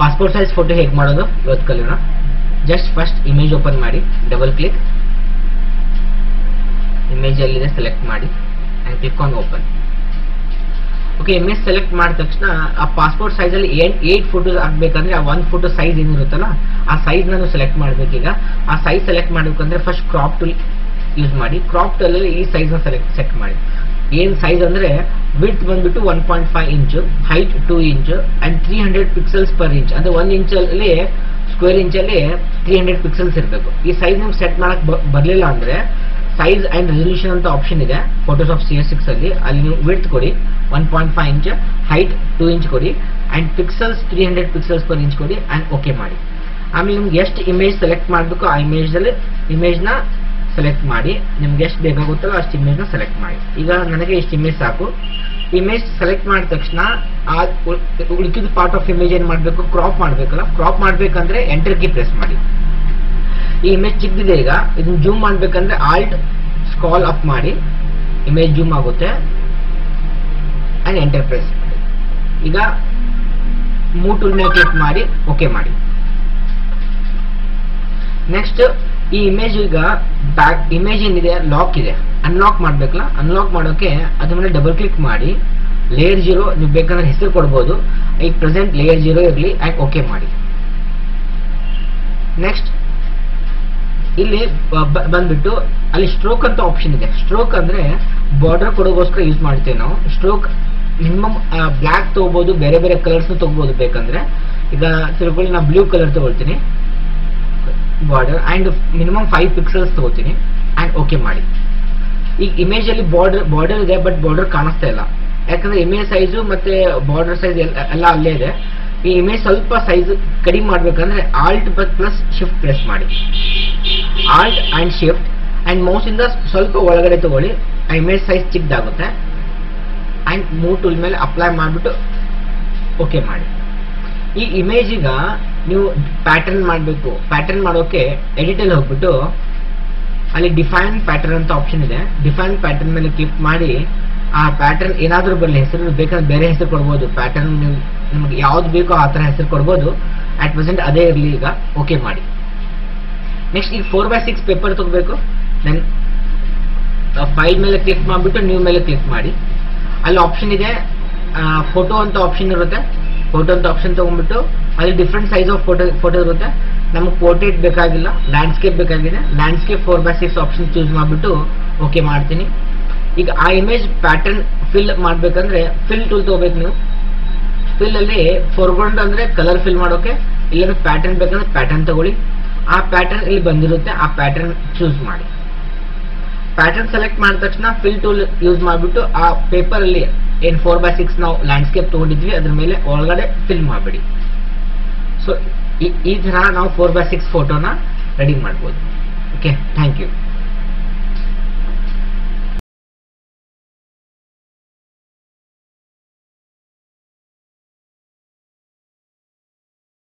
passport size photo ಹೇಗೆ ಮಾಡೋದು ಇವತ್ತು ಕಲಿಯೋಣ ಜಸ್ಟ್ ಫಸ್ಟ್ ಇಮೇಜ್ ಓಪನ್ ಮಾಡಿ ಡಬಲ್ ಕ್ಲಿಕ್ ಇಮೇಜ್ ಎಲ್ಲಿದೆ ಸೆಲೆಕ್ಟ್ ಮಾಡಿ and click on open okay image select ಮಾಡಿದ ತಕ್ಷಣ ಆ ಪಾಸ್ಪೋರ್ಟ್ ಸೈಜಲ್ಲಿ ಏಟ್ ಏಟ್ ಫೋಟೋಸ್ ಆಗಬೇಕಂದ್ರೆ ಆ ಒಂದು ಫೋಟೋ ಸೈಜ್ ಏನಿರುತ್ತಲ್ಲ ಆ ಸೈಜ್ ನಾನು ಸೆಲೆಕ್ಟ್ ಮಾಡಬೇಕೀಗ ಆ ಸೈಜ್ ಸೆಲೆಕ್ಟ್ ಮಾಡಬೇಕಂದ್ರೆ ಫಸ್ಟ್ ಕ್ರಾಪ್ ಟೂಲ್ ಯೂಸ್ ಮಾಡಿ ಕ್ರಾಪ್ ಟೂಲಲ್ಲಿ ಈ ಸೈಜ್ನ ಸೆಲೆಕ್ಟ್ ಸೆಟ್ ಮಾಡಿ ಏನು ಸೈಜ್ ಅಂದರೆ ವಿಡ್ತ್ ಬಂದ್ಬಿಟ್ಟು one point five inch height two inch and three hundred pixels per inch ಅಂದರೆ ಒಂದು ಇಂಚಲ್ಲಿ ಸ್ಕ್ವೇರ್ ಇಂಚಲ್ಲಿ ತ್ರೀ ಹಂಡ್ರೆಡ್ ಪಿಕ್ಸೆಲ್ಸ್ ಇರಬೇಕು ಈ ಸೈಜ್ ನಿಮ್ಗೆ ಸೆಟ್ ಮಾಡಕ್ಕೆ ಬರಲಿಲ್ಲ ಅಂದರೆ ಸೈಜ್ ಆ್ಯಂಡ್ ರೆಸಲ್ಯೂಷನ್ ಅಂತ ಆಪ್ಷನ್ ಇದೆ ಫೋಟೋಶಾಪ್ ಸಿ ಎಸ್ ಸಿಕ್ಸ್ ಅಲ್ಲಿ ಅಲ್ಲಿ ನೀವು ವಿಡ್ತ್ ಕೊಡಿ one point five inch height two inch ಕೊಡಿ and pixels three hundred pixels per inch ಕೊಡಿ ಆ್ಯಂಡ್ ಓಕೆ ಮಾಡಿ ಆಮೇಲೆ ನಿಮ್ಗೆ ಎಷ್ಟು ಇಮೇಜ್ ಸೆಲೆಕ್ಟ್ ಮಾಡಬೇಕು ಆ ಇಮೇಜಲ್ಲಿ ಇಮೇಜ್ನ ಸೆಲೆಕ್ಟ್ ಮಾಡಿ ನಿಮ್ಗೆ ಎಷ್ಟು ಬೇಕಾಗುತ್ತಲ್ಲ ಅಷ್ಟು ಇಮೇಜ್ನ ಸೆಲೆಕ್ಟ್ ಮಾಡಿ ಈಗ ನನಗೆ ಇಷ್ಟು ಇಮೇಜ್ ಸಾಕು ಇಮೇಜ್ ಸೆಲೆಕ್ಟ್ ಮಾಡಿದ ತಕ್ಷಣ ಆ ಉಳಿಕಿದ ಪಾರ್ಟ್ ಆಫ್ ಇಮೇಜ್ ಏನು ಮಾಡಬೇಕು ಕ್ರಾಪ್ ಮಾಡಬೇಕಲ್ಲ ಕ್ರಾಪ್ ಮಾಡಬೇಕಂದ್ರೆ ಎಂಟರ್ ಕೀ ಪ್ರೆಸ್ ಮಾಡಿ ಈ ಇಮೇಜ್ ಚಿಕ್ಕದಿದೆ ಈಗ ಇದನ್ನ ಜೂಮ್ ಮಾಡ್ಬೇಕಂದ್ರೆ ಆಲ್ಟ್ ಸ್ಕಾಲ್ ಅಪ್ ಮಾಡಿ ಇಮೇಜ್ ಜೂಮ್ ಆಗುತ್ತೆ ಅಂಡ್ ಎಂಟರ್ ಪ್ರೆಸ್ ಮಾಡಿ ಈಗ ಮೂವ್ ಟೂಲ್ ಮೇಲೆ ಕ್ಲಿಕ್ ಮಾಡಿ ಓಕೆ ಮಾಡಿ ನೆಕ್ಸ್ಟ್ ಈ ಇಮೇಜ್ ಈಗ ಬ್ಯಾಕ್ ಇಮೇಜ್ ಏನಿದೆ ಲಾಕ್ ಇದೆ ಅನ್ಲಾಕ್ ಮಾಡ್ಬೇಕಲ್ಲ ಅನ್ಲಾಕ್ ಮಾಡೋಕೆ ಅದ್ರ ಮೇಲೆ ಡಬಲ್ ಕ್ಲಿಕ್ ಮಾಡಿ ಲೇಯರ್ ಜೀರೋ ನೀವು ಬೇಕಂದ್ರೆ ಹೆಸರು ಕೊಡ್ಬೋದು ಈಗ ಪ್ರೆಸೆಂಟ್ ಲೇಯರ್ ಜೀರೋ ಇರಲಿ ಆ್ಯಂಡ್ ಓಕೆ ಮಾಡಿ ನೆಕ್ಸ್ಟ್ ಇಲ್ಲಿ ಬ- ಬ- ಬಂದ್ಬಿಟ್ಟು ಅಲ್ಲಿ ಸ್ಟ್ರೋಕ್ ಅಂತ ಆಪ್ಷನ್ ಇದೆ ಸ್ಟ್ರೋಕ್ ಅಂದ್ರೆ ಬಾರ್ಡರ್ ಕೊಡೋಗೋಸ್ಕರ ಯೂಸ್ ಮಾಡ್ತೀವಿ ನಾವು ಸ್ಟ್ರೋಕ್ ಮಿನಿಮಮ್ ಬ್ಲ್ಯಾಕ್ ತಗೋಬಹುದು ಬೇರೆ ಬೇರೆ ಕಲರ್ಸ್ ತಗೋಬಹುದು ಬೇಕಂದ್ರೆ ಈಗ ತಿಳ್ಕೊಳ್ಳಿ ನಾನು ಬ್ಲೂ ಕಲರ್ ತಗೊಳ್ತೀನಿ border and minimum five pixels ತಗೋತೀನಿ ಅಂಡ್ ಓಕೆ ಮಾಡಿ ಈಗ ಇಮೇಜ್ ಅಲ್ಲಿ ಬಾರ್ಡರ್ ಬಾರ್ಡರ್ ಇದೆ ಬಟ್ ಬಾರ್ಡರ್ ಕಾಣಿಸ್ತಾ ಇಲ್ಲ ಯಾಕಂದ್ರೆ ಇಮೇಜ್ ಸೈಜು ಮತ್ತೆ ಬಾರ್ಡರ್ ಸೈಜ್ ಎಲ್ಲ ಅಲ್ಲೇ ಇದೆ ಈ ಇಮೇಜ್ ಸ್ವಲ್ಪ ಸೈಜ್ ಕಡಿಮೆ ಮಾಡ್ಬೇಕಂದ್ರೆ ಆಲ್ಟ್ ಪ್ಲಸ್ ಶಿಫ್ಟ್ ಪ್ರೆಸ್ ಮಾಡಿ Alt and shift and mouse ಇಂದ ಸ್ವಲ್ಪ ಒಳಗಡೆ ತಗೊಳ್ಳಿ ಆ ಇಮೇಜ್ ಸೈಜ್ ಚಿಕ್ಕದಾಗುತ್ತೆ ಅಂಡ್ ಮೂವ್ ಟೂಲ್ ಮೇಲೆ ಅಪ್ಲೈ ಮಾಡಿಬಿಟ್ಟು ಓಕೆ ಮಾಡಿ ಈ ಇಮೇಜ್ ಈಗ ನೀವು ಪ್ಯಾಟರ್ನ್ ಮಾಡಬೇಕು ಪ್ಯಾಟರ್ನ್ ಮಾಡೋಕೆ ಎಡಿಟಲ್ಲಿ ಹೋಗ್ಬಿಟ್ಟು ಅಲ್ಲಿ ಡಿಫೈನ್ ಪ್ಯಾಟರ್ನ್ ಅಂತ ಆಪ್ಷನ್ ಇದೆ ಡಿಫೈನ್ ಪ್ಯಾಟರ್ನ್ ಮೇಲೆ ಕ್ಲಿಕ್ ಮಾಡಿ ಆ ಪ್ಯಾಟರ್ನ್ ಏನಾದರೂ ಬರಲಿ ಹೆಸರು ಬೇಕಾದ್ರೆ ಬೇರೆ ಹೆಸರು ಕೊಡ್ಬೋದು ಪ್ಯಾಟರ್ನ್ ನೀವು ನಿಮ್ಗೆ ಯಾವ್ದು ಬೇಕೋ ಆ ಥರ ಹೆಸರು ಕೊಡ್ಬೋದು ಅಟ್ ಪ್ರೆಸೆಂಟ್ ಅದೇ ಇರಲಿ ಈಗ ಓಕೆ ಮಾಡಿ ನೆಕ್ಸ್ಟ್ ಈಗ ಫೋರ್ ಬೈ ಸಿಕ್ಸ್ ಪೇಪರ್ ತಗೋಬೇಕು ದೆನ್ ಫೈಲ್ ಮೇಲೆ ಕ್ಲಿಕ್ ಮಾಡಿಬಿಟ್ಟು ನ್ಯೂ ಮೇಲೆ ಕ್ಲಿಕ್ ಮಾಡಿ ಅಲ್ಲಿ ಆಪ್ಷನ್ ಇದೆ ಫೋಟೋ ಅಂತ ಆಪ್ಷನ್ ಇರುತ್ತೆ ಫೋಟೋ ಅಂತ ಆಪ್ಷನ್ ತಗೊಂಡ್ಬಿಟ್ಟು ಅಲ್ಲಿ different size of photo photo ಇರುತ್ತೆ ನಮಗೆ ಪೋರ್ಟ್ರೇಟ್ ಬೇಕಾಗಿಲ್ಲ ಲ್ಯಾಂಡ್ಸ್ಕೇಪ್ ಬೇಕಾಗಿದೆ landscape four by six option choose ಮಾಡಿಬಿಟ್ಟು ಓಕೆ ಮಾಡ್ತೀನಿ ಈಗ ಆ ಇಮೇಜ್ ಪ್ಯಾಟರ್ನ್ ಫಿಲ್ ಮಾಡಬೇಕಂದ್ರೆ ಫಿಲ್ ಟೂಲ್ ತಗೋಬೇಕು ನೀವು ಫಿಲ್ ಅಲ್ಲಿ ಫೋರ್ಗ್ರೌಂಡ್ ಅಂದ್ರೆ ಕಲರ್ ಫಿಲ್ ಮಾಡೋಕೆ ಇಲ್ಲಾಂದ್ರೆ ಪ್ಯಾಟರ್ನ್ ಬೇಕಂದ್ರೆ ಪ್ಯಾಟರ್ನ್ ತಗೊಳ್ಳಿ ಆ ಪ್ಯಾಟರ್ನ್ ಇಲ್ಲಿ ಬಂದಿರುತ್ತೆ ಆ ಪ್ಯಾಟರ್ನ್ ಚೂಸ್ ಮಾಡಿ ಪ್ಯಾಟರ್ನ್ ಸೆಲೆಕ್ಟ್ ಮಾಡಿದ ತಕ್ಷಣ ಫಿಲ್ ಟೂಲ್ ಯೂಸ್ ಮಾಡಿಬಿಟ್ಟು ಆ ಪೇಪರ್ ಅಲ್ಲಿ ಏನ್ ಫೋರ್ ಬೈ ಸಿಕ್ಸ್ ನಾವು ಲ್ಯಾಂಡ್ಸ್ಕೇಪ್ ತಗೊಂಡಿದ್ವಿ ಅದ್ರ ಮೇಲೆ ಒಳಗಡೆ ಫಿಲ್ ಮಾಡಬೇಡಿ ಸೊ ಈ ತರ ನಾವು ಫೋರ್ ಬೈ ಸಿಕ್ಸ್ ಫೋಟೋನ ರೆಡಿ ಮಾಡ್ಬೋದು ಓಕೆ ಥ್ಯಾಂಕ್ ಯು